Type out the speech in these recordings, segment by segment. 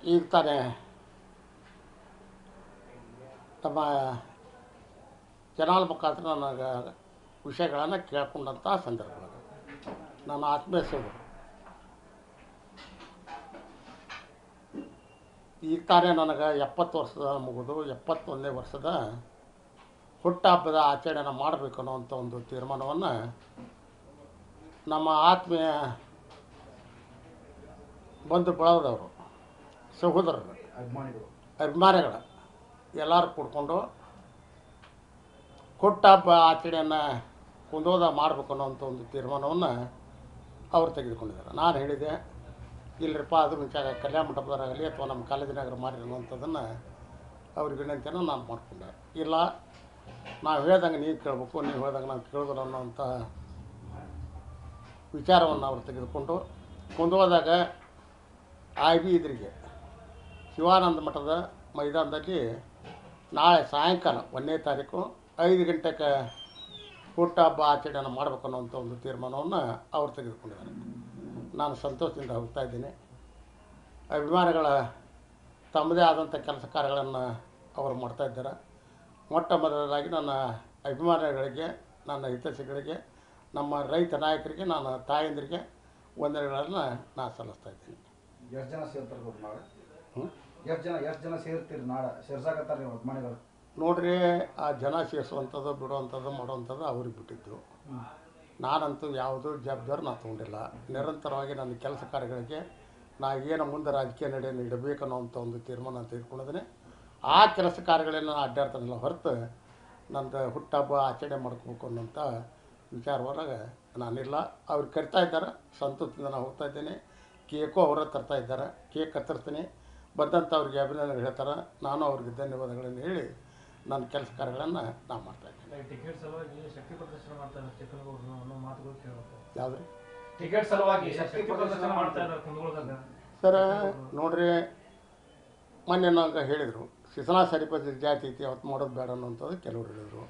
ಈಗ ತಾನೇ ತಮ್ಮ ಜನಾಲ ಮುಖಾಂತರ ನನಗೆ ವಿಷಯಗಳನ್ನು ಕೇಳ್ಕೊಂಡಂಥ ಸಂದರ್ಭಗಳು ನನ್ನ ಆತ್ಮೀಯ ಸೋದರ ಈಗ ತಾನೇ ನನಗೆ ಎಪ್ಪತ್ತು ವರ್ಷದ ಮುಗಿದು ಎಪ್ಪತ್ತೊಂದನೇ ವರ್ಷದ ಹುಟ್ಟಹಬ್ಬದ ಆಚರಣೆನ ಮಾಡಬೇಕು ಅನ್ನೋವಂಥ ಒಂದು ತೀರ್ಮಾನವನ್ನು ನಮ್ಮ ಆತ್ಮೀಯ ಬಂಧು ಬಳಗದವರು ಸಹೋದರರು ಅಭಿಮಾನಿಗಳು ಅಭಿಮಾನಿಗಳ ಎಲ್ಲರೂ ಕೂಡ್ಕೊಂಡು ಹುಟ್ಟಹಬ್ಬ ಆಚರಣೆಯನ್ನು ಕುಂದೋದ ಮಾಡಬೇಕು ಅನ್ನೋಂಥ ಒಂದು ತೀರ್ಮಾನವನ್ನು ಅವ್ರು ತೆಗೆದುಕೊಂಡಿದ್ದಾರೆ ನಾನು ಹೇಳಿದೆ ಇಲ್ಲರಪ್ಪ ಅದ್ರ ಮುಂಚಾಗ ಕಲ್ಯಾಣ ಮಂಟಪದರಾಗಲಿ ಅಥವಾ ನಮ್ಮ ಕಾಲೇಜಿನಾಗ ಮಾಡಿ ಅನ್ನುವಂಥದ್ದನ್ನು ಅವ್ರಿಗೆ ವಿನಂತಿಯನ್ನು ನಾನು ಮಾಡಿಕೊಂಡೆ ಇಲ್ಲ ನಾವು ಹೇಳ್ದಂಗೆ ನೀವು ಕೇಳಬೇಕು ನೀವು ಹೇಳ್ದಂಗೆ ನಾವು ಕೇಳೋದಿಲ್ಲ ಅನ್ನೋಂಥ ವಿಚಾರವನ್ನು ಅವರು ತೆಗೆದುಕೊಂಡು ಕುಂದೋದಾಗ ಐ ಬಿ ಇದ್ರಿಗೆ ಶಿವಾನಂದ ಮಠದ ಮೈದಾನದಲ್ಲಿ ನಾಳೆ ಸಾಯಂಕಾಲ ಒಂದನೇ ತಾರೀಕು ಐದು ಗಂಟೆಗೆ ಹುಟ್ಟಹಬ್ಬ ಆಚರಣೆಯನ್ನು ಮಾಡಬೇಕು ಅನ್ನೋಂಥ ಒಂದು ತೀರ್ಮಾನವನ್ನು ಅವರು ತೆಗೆದುಕೊಂಡಿದ್ದಾರೆ ನಾನು ಸಂತೋಷದಿಂದ ಹೋಗ್ತಾ ಇದ್ದೀನಿ ಅಭಿಮಾನಿಗಳ ತಮ್ಮದೇ ಆದಂಥ ಕೆಲಸ ಕಾರ್ಯಗಳನ್ನು ಅವರು ಮಾಡ್ತಾ ಇದ್ದಾರೆ ಮೊಟ್ಟ ಮೊದಲದಾಗಿ ನನ್ನ ಅಭಿಮಾನಿಗಳಿಗೆ ನನ್ನ ಹಿತೈಷಿಗಳಿಗೆ ನಮ್ಮ ರೈತ ನಾಯಕರಿಗೆ ನನ್ನ ತಾಯಂದಿರಿಗೆ ವಂದನೆಗಳನ್ನು ನಾನು ಸಲ್ಲಿಸ್ತಾ ಇದ್ದೀನಿ ಎಷ್ಟು ಜನ ಸೇರ್ತಾರೆ ಗೌಡ್ರು ನಾಳೆ ಹ್ಞೂ ಎಷ್ಟು ಜನ ಎಷ್ಟು ಜನ ಸೇರ್ತೀರಿ ನಾಳೆ ಸೇರ್ಸಾಕತ್ತಾರೆ ನೀವು ಅಭಿಮಾನಿಗಳು ನೋಡ್ರಿ ಆ ಜನ ಸೇರಿಸುವಂಥದ್ದು ಬಿಡುವಂಥದ್ದು ಮಾಡುವಂಥದ್ದು ಅವ್ರಿಗೆ ಬಿಟ್ಟಿದ್ದು ನಾನಂತೂ ಯಾವುದೂ ಜವಾಬ್ದಾರಿ ನಾನು ತೊಗೊಂಡಿಲ್ಲ ನಿರಂತರವಾಗಿ ನನ್ನ ಕೆಲಸ ಕಾರ್ಯಗಳಿಗೆ ನಾ ಏನು ಮುಂದೆ ರಾಜಕೀಯ ನಡೆಯನ್ನು ಇಡಬೇಕು ಅನ್ನೋವಂಥ ಒಂದು ತೀರ್ಮಾನ ನಾನು ತೆಗೆದುಕೊಂಡಿದ್ದೇನೆ ಆ ಕೆಲಸ ಕಾರ್ಯಗಳನ್ನು ನಾನು ಅಡ್ಡಾಡ್ತಾನಿಲ್ಲ ಹೊರತು ನಂದು ಹುಟ್ಟಹಬ್ಬ ಆಚರಣೆ ಮಾಡ್ಕೋಬೇಕು ಅನ್ನೋಂಥ ವಿಚಾರದೊಳಗೆ ನಾನಿಲ್ಲ ಅವ್ರು ಕರಿತಾ ಇದ್ದಾರೆ ಸಂತೋಷದಿಂದ ನಾನು ಹೋಗ್ತಾ ಇದ್ದೇನೆ ಕೇಕು ಅವರ ತರ್ತಾ ಇದ್ದಾರೆ ಕೇಕ್ ಕತ್ತರಿಸ್ತೀನಿ ಬಂದಂಥ ಅವ್ರಿಗೆ ಅಭಿನಂದನೆ ಹೇಳ್ತಾರೆ ನಾನು ಅವ್ರಿಗೆ ಧನ್ಯವಾದಗಳನ್ನು ಹೇಳಿ ನನ್ನ ಕೆಲಸ ಕಾರ್ಯಗಳನ್ನು ನಾನು ಮಾಡ್ತಾಯಿದ್ದೀನಿ ಟಿಕೆಟ್ ಸಲುವಾಗಿ ಶಕ್ತಿ ಪ್ರದರ್ಶನ ಮಾಡ್ತಾರೆ ಚಿಕ್ಕನಗೌಡರು ಅನ್ನೋ ಮಾತುಗಳು ಕೇಳಬೇಕು ಯಾವ್ದು ರೀ ಟಿಕೆಟ್ ಸಲುವಾಗಿ ಶಕ್ತಿ ಪ್ರದರ್ಶನ ಮಾಡ್ತಾ ಇದ್ದಾರೆ ಕುಂದಗೋಳದಾಗ ಸರ ನೋಡ್ರಿ ಮೊನ್ನೆ ನಂಗೆ ಹೇಳಿದರು ಶಿಸನಾ ಸರಿಪದ ಜಾತಿ ಐತಿ ಅವತ್ತು ಮಾಡೋದು ಬೇಡ ಅನ್ನೋಂಥದ್ದು ಕೆಲವರು ಹೇಳಿದರು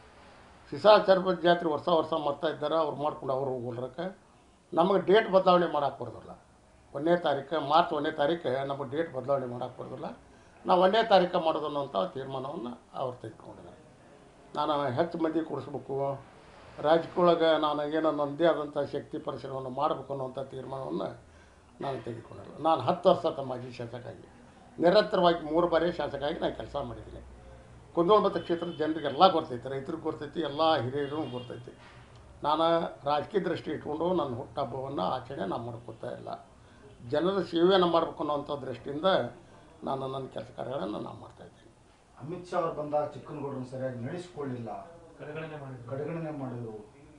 ಶಿಸಾ ಸರಿಪದ ಜಾತ್ರೆ ವರ್ಷ ವರ್ಷ ಮಾಡ್ತಾ ಇದ್ದಾರೆ ಅವ್ರು ಮಾಡ್ಕೊಂಡು ಅವ್ರು ಹೋಗ್ರಕ್ಕೆ ನಮಗೆ ಡೇಟ್ ಬದಲಾವಣೆ ಮಾಡೋಕೆ ಬರೋದಿಲ್ಲ ಒಂದನೇ ತಾರೀಕು ಮಾರ್ಚ್ ಒಂದನೇ ತಾರೀಕು ನಮಗೆ ಡೇಟ್ ಬದಲಾವಣೆ ಮಾಡೋಕೆ ಬರೋದಿಲ್ಲ ನಾವು ಒಂದನೇ ತಾರೀಕು ಮಾಡೋದು ಅನ್ನೋಂಥ ತೀರ್ಮಾನವನ್ನು ಅವ್ರು ತೆಗೆದುಕೊಂಡಿದ್ದಾರೆ ನಾನು ಹೆಚ್ಚು ಮಂದಿ ಕೊಡಿಸ್ಬೇಕು ರಾಜಕೀಯೊಳಗೆ ನಾನು ಏನೋ ನನ್ನದೇ ಆದಂಥ ಶಕ್ತಿ ಪರಿಶ್ರಮವನ್ನು ಮಾಡಬೇಕು ಅನ್ನೋಂಥ ತೀರ್ಮಾನವನ್ನು ನಾನು ತೆಗೆದುಕೊಂಡಿಲ್ಲ ನಾನು ಹತ್ತು ವರ್ಷ ತಮ್ಮ ಮಾಜಿ ಶಾಸಕಾಗಿ ನಿರಂತರವಾಗಿ ಮೂರು ಬಾರಿ ಶಾಸಕಾಗಿ ನಾನು ಕೆಲಸ ಮಾಡಿದ್ದೀನಿ ಕುಂದೋಳ ಮತ್ತು ಕ್ಷೇತ್ರದ ಜನರಿಗೆಲ್ಲ ಗೊತ್ತೈತಿ ರೈತರಿಗೆ ಗೊತ್ತೈತಿ ಎಲ್ಲ ಹಿರಿಯರು ಗೊತ್ತೈತಿ ನಾನು ರಾಜಕೀಯ ದೃಷ್ಟಿ ಇಟ್ಕೊಂಡು ನನ್ನ ಹುಟ್ಟಹಬ್ಬವನ್ನು ಆಚರಣೆ ನಾನು ಮಾಡ್ಕೋತಾ ಇಲ್ಲ ಜನರ ಸೇವೆಯನ್ನು ಮಾಡಬೇಕು ಅನ್ನೋಂಥ ದೃಷ್ಟಿಯಿಂದ ನಾನು ನನ್ನ ಕೆಲಸ ಕಾರ್ಯಗಳನ್ನು ನಾನು ಮಾಡ್ತಾಯಿದ್ದೀನಿ ಅಮಿತ್ ಶಾ ಅವ್ರು ಬಂದಾಗ ಚಿಕ್ಕನಗೌಡರನ್ನ ಸರಿಯಾಗಿ ನಡೆಸ್ಕೊಳ್ಳಿಲ್ಲ ಕಡೆಗಣನೆ ಮಾಡಿದ್ರು ಕಡೆಗಣನೆ ಮಾಡಿದ್ರು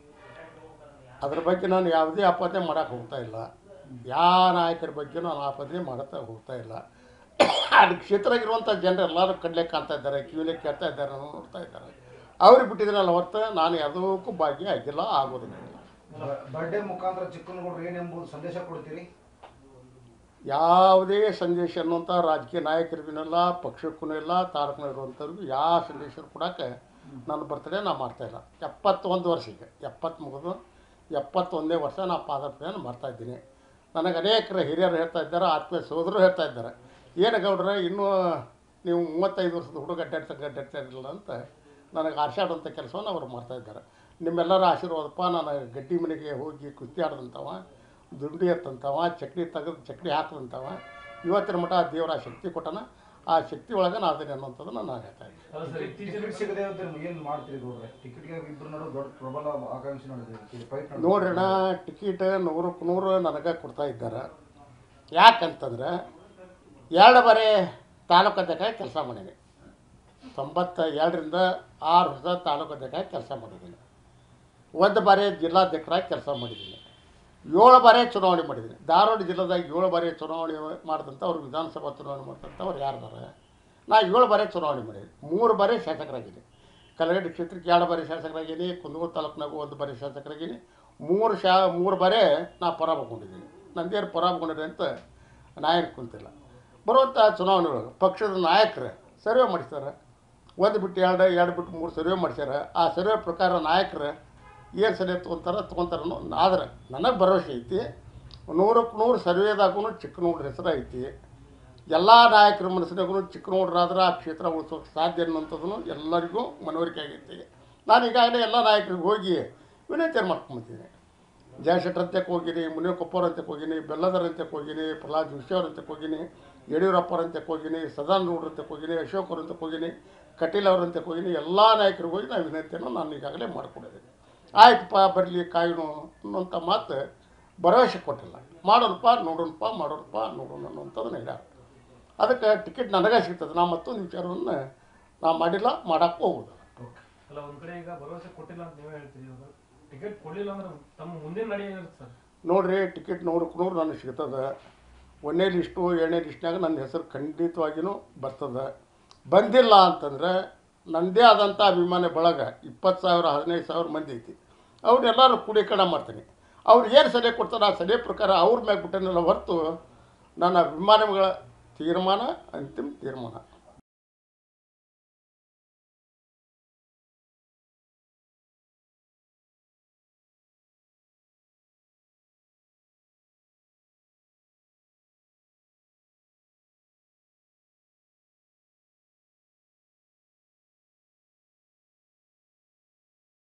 ಅದ್ರ ಬಗ್ಗೆ ನಾನು ಯಾವುದೇ ಆಪಾದನೆ ಮಾಡೋಕೆ ಹೋಗ್ತಾ ಇಲ್ಲ ಯಾವ ನಾಯಕರ ಬಗ್ಗೆ ನಾನು ಆಪಾದನೆ ಮಾಡುತ್ತಾ ಹೋಗ್ತಾ ಇಲ್ಲ ಅದು ಕ್ಷೇತ್ರಗಿರುವಂಥ ಜನರು ಎಲ್ಲರೂ ಕಡ್ಲೆ ಕಾಣ್ತಾ ಇದ್ದಾರೆ ಕಿವಿಲೆ ಕೇಳ್ತಾ ಇದ್ದಾರೆ ನೋಡ್ತಾ ಇದ್ದಾರೆ ಅವ್ರಿಗೆ ಬಿಟ್ಟಿದ್ರಲ್ಲ ಹೊರತು ನಾನು ಯಾವುದಕ್ಕೂ ಭಾಗ್ಯ ಆಗಿಲ್ಲ ಆಗೋದಿಲ್ಲ ಬರ್ಡೇ ಮುಖಾಂತರ ಚಿಕ್ಕನಗೌಡರು ಏನೆಂಬುದು ಸಂದೇಶ ಕೊಡ್ತೀರಿ ಯಾವುದೇ ಸಂದೇಶ ಅನ್ನುವಂಥ ರಾಜಕೀಯ ನಾಯಕರಿಗೂ ಇಲ್ಲ ಪಕ್ಷಕ್ಕೂ ಇಲ್ಲ ತಾಲೂಕಿನ ಇರುವಂಥವ್ರಿಗೂ ಯಾವ ಸಂದೇಶ ಕೊಡೋಕೆ ನನ್ನ ಬರ್ತಡೇ ನಾನು ಮಾಡ್ತಾಯಿಲ್ಲ ಎಪ್ಪತ್ತೊಂದು ವರ್ಷ ಈಗ ಎಪ್ಪತ್ತು ಮುಗಿದು ಎಪ್ಪತ್ತೊಂದನೇ ವರ್ಷ ನಾನು ಪಾದಾರ್ಪಣೆಯನ್ನು ಮಾಡ್ತಾಯಿದ್ದೀನಿ ನನಗೆ ಅನೇಕರು ಹಿರಿಯರು ಹೇಳ್ತಾ ಇದ್ದಾರೆ ಆತ್ಮೀಯ ಸೋದರರು ಹೇಳ್ತಾ ಇದ್ದಾರೆ ಏನು ಗೌಡ್ರೆ ಇನ್ನೂ ನೀವು ಮೂವತ್ತೈದು ವರ್ಷದ ಹುಡುಗ ಅಡ್ಡಾಡ್ತಾ ಅಡ್ಡಾಡ್ತಾ ಇರಲಿಲ್ಲ ಅಂತ ನನಗೆ ಆರ್ಸಾಡುವಂಥ ಕೆಲಸವನ್ನು ಅವರು ಮಾಡ್ತಾಯಿದ್ದಾರೆ ನಿಮ್ಮೆಲ್ಲರ ಆಶೀರ್ವಾದಪ್ಪ ನಾನು ಗಡ್ಡಿ ಮನೆಗೆ ಹೋಗಿ ಕುಸ್ತಿ ಆಡ್ದಂಥವ ದುಂಡಿ ಎತ್ತಂಥವ ಚಕ್ಡಿ ತೆಗೆದು ಚಕ್ಡಿ ಹಾಕಿದಂಥವ ಇವತ್ತಿನ ಮಟ್ಟ ದೇವರ ಆ ಶಕ್ತಿ ಕೊಟ್ಟನ ಆ ಶಕ್ತಿ ಒಳಗೆ ನಾನು ಅದೀನಿ ಅನ್ನೋಂಥದ್ದನ್ನು ನಾನು ಹೇಳ್ತಾ ಇದ್ದೀನಿ ಅಲ್ಲ ಸರ್ ಇತ್ತೀಚಿನ ಟಿಕೆಟ್ ಸಿಗದೆ ಇದ್ರೆ ಏನು ಮಾಡ್ತೀರಿ ಗೌಡ್ರೆ ಟಿಕೆಟ್ಗೆ ಇಬ್ಬರು ನಡು ದೊಡ್ಡ ಪ್ರಬಲ ಆಕಾಂಕ್ಷೆ ನಡೆದಿದೆ ಫೈಟ್ ನೋಡ್ರಣ್ಣ ಟಿಕೆಟ್ ನೂರಕ್ಕೆ ನೂರು ನನಗೆ ಕೊಡ್ತಾ ಇದ್ದಾರೆ ಯಾಕಂತಂದ್ರೆ ಎರಡು ಬಾರಿ ತಾಲೂಕು ಅಧ್ಯಕ್ಷ ಕೆಲಸ ಮಾಡೀನಿ ತೊಂಬತ್ತ ಎರಡರಿಂದ ಆರು ವರ್ಷ ತಾಲೂಕು ಅಧ್ಯಕ್ಷ ಕೆಲಸ ಮಾಡಿದ್ದೀನಿ ಒಂದು ಬಾರಿ ಜಿಲ್ಲಾಧ್ಯಕ್ಷರಾಗಿ ಕೆಲಸ ಮಾಡಿದ್ದೀನಿ ಏಳು ಬಾರಿ ಚುನಾವಣೆ ಮಾಡಿದ್ದೀನಿ ಧಾರವಾಡ ಜಿಲ್ಲೆದಾಗ ಏಳು ಬಾರಿ ಚುನಾವಣೆ ಮಾಡಿದಂಥ ಅವ್ರು ವಿಧಾನಸಭಾ ಚುನಾವಣೆ ಮಾಡಿದಂಥವ್ರು ಯಾರ್ದಾರೆ ನಾ ಏಳು ಬಾರಿ ಚುನಾವಣೆ ಮಾಡಿದ್ದೀನಿ ಮೂರು ಬಾರಿ ಶಾಸಕರಾಗಿದ್ದೀನಿ ಕಲಗಡ್ಡಿ ಕ್ಷೇತ್ರಕ್ಕೆ ಎರಡು ಬಾರಿ ಶಾಸಕರಾಗೀನಿ ಕುಂದಗೋಳ ತಾಲೂಕಿನಾಗೂ ಒಂದು ಬಾರಿ ಶಾಸಕರಾಗೀನಿ ಮೂರು ಶಾ ಮೂರು ಬಾರಿ ನಾ ಪರಾಭಕೊಂಡಿದ್ದೀನಿ ನಂದೇನು ಪರಾಭಕೊಂಡಿದೆ ಅಂತ ನಾಯಕ ಕುಂತಿಲ್ಲ ಬರುವಂಥ ಚುನಾವಣೆ ಒಳಗೆ ಪಕ್ಷದ ನಾಯಕರು ಸರ್ವೆ ಮಾಡಿಸ್ತಾರೆ ಒಂದು ಬಿಟ್ಟು ಎರಡು ಎರಡು ಬಿಟ್ಟು ಮೂರು ಸರ್ವೆ ಮಾಡ್ಸ್ಯಾರ ಆ ಸರ್ವೆ ಪ್ರಕಾರ ನಾಯಕರು ಏನು ಸರ್ವೆ ತೊಗೊಂತಾರ ತೊಗೊಂತಾರ ಆದ್ರೆ ನನಗೆ ಭರವಸೆ ಐತಿ ನೂರಕ್ಕೆ ನೂರು ಸರ್ವೆದಾಗೂ ಚಿಕ್ಕನಗೌಡ್ರ ಹೆಸರು ಐತಿ ಎಲ್ಲ ನಾಯಕರ ಮನಸ್ಸಿನಾಗೂ ಚಿಕ್ಕನಗೌಡರಾದ್ರೆ ಆ ಕ್ಷೇತ್ರ ಉಳಿಸೋಕೆ ಸಾಧ್ಯ ಅನ್ನೋಂಥದ್ದು ಎಲ್ಲರಿಗೂ ಮನವರಿಕೆ ಆಗೈತಿ ನಾನು ಈಗಾಗಲೇ ಎಲ್ಲ ನಾಯಕರಿಗೆ ಹೋಗಿ ವಿನಂತಿ ಮಾಡ್ಕೊಂಬಂದಿದ್ದೀನಿ ಜಯಶೆಟ್ಟರ್ ಅಂತಕ್ಕೆ ಹೋಗಿನಿ ಮುನಿಯಕೊಪ್ಪವ್ರ ಅಂತಕ್ಕೆ ಹೋಗಿನಿ ಬೆಲ್ಲದರ ಅಂತಕ್ಕೆ ಹೋಗಿನಿ ಪ್ರಹ್ಲಾದ್ ಜೋಶಿ ಅವ್ರ ಅಂತಕ್ಕೆ ಹೋಗಿನಿ ಯಡಿಯೂರಪ್ಪರ ಅಂತಕ್ಕೆ ಹೋಗಿನಿ ಸದಾನಗೌಡ್ರ ಅಂತಕ್ಕೆ ಹೋಗಿನಿ ಅಶೋಕ್ ಅವ್ರ ಅಂತಕ್ಕೆ ಹೋಗಿನಿ ಕಟೀಲ್ ಅವ್ರ ಅಂತಕ್ಕೆ ಹೋಗಿನಿ ಎಲ್ಲ ನಾಯಕರಿಗೆ ಹೋಗಿ ನಾನು ವಿನಂತಿಯನ್ನು ನಾನು ಈಗಾಗಲೇ ಮಾಡಿಕೊಡಿದ್ದೀನಿ ಆಯ್ತಪ್ಪ ಬರಲಿ ಕಾಯೋಣ ಅನ್ನೋಂಥ ಮಾತು ಭರವಸೆ ಕೊಟ್ಟಿಲ್ಲ ಮಾಡೋಣಪ್ಪ ನೋಡೋಣಪ್ಪ ಮಾಡೋಣಪ್ಪ ನೋಡೋಣ ಅನ್ನೋಂಥದ್ದನ್ನ ಹೇಳ್ಯಾರ ಅದಕ್ಕೆ ಟಿಕೆಟ್ ನನಗೆ ಸಿಗ್ತದೆ ನಾ ಮತ್ತೊಂದು ವಿಚಾರವನ್ನು ನಾ ಮಾಡಿಲ್ಲ ಮಾಡೋಕ್ಕೂ ಹೋಗೋದು ಅಲ್ಲ ಒಂದ್ ಕಡೆ ಈಗ ಭರವಸೆ ಕೊಟ್ಟಿಲ್ಲ ಅಂತ ನೀವೇ ಹೇಳ್ತೀರಿ ಇವಾಗ ಟಿಕೆಟ್ ಕೊಡ್ಲಿಲ್ಲ ಅಂದ್ರೆ ತಮ್ಮ ಮುಂದಿನ ನಡೆ ಏನಿರುತ್ತೆ ಸರ್ ನೋಡ್ರಿ ಟಿಕೆಟ್ ನೋಡಕ್ಕೆ ನೋಡ್ರಿ ನನಗೆ ಸಿಗ್ತದೆ ಒಂದನೇ ಲಿಸ್ಟು ಎರಡನೇ ಲಿಸ್ಟ್ನಾಗ ನನ್ನ ಹೆಸರು ಖಂಡಿತವಾಗಿಯೂ ಬರ್ತದೆ ಬಂದಿಲ್ಲ ಅಂತಂದ್ರೆ ನನ್ನದೇ ಆದಂಥ ಅಭಿಮಾನಿ ಬಳಗ ಇಪ್ಪತ್ತು ಸಾವಿರ ಹದಿನೈದು ಸಾವಿರ ಮಂದಿ ಐತಿ ಅವ್ರೆಲ್ಲರೂ ಕೂಡೀಕರಣ ಮಾಡ್ತೀನಿ ಅವ್ರು ಏನು ಸಲಹೆ ಕೊಡ್ತಾರೆ ಆ ಸಲಹೆ ಪ್ರಕಾರ ಅವ್ರ ಮ್ಯಾಗ ಬಿಟ್ಟನಲ್ಲ ಹೊರತು ನನ್ನ ಅಭಿಮಾನಿಗಳ ತೀರ್ಮಾನ ಅಂತಿಮ ತೀರ್ಮಾನ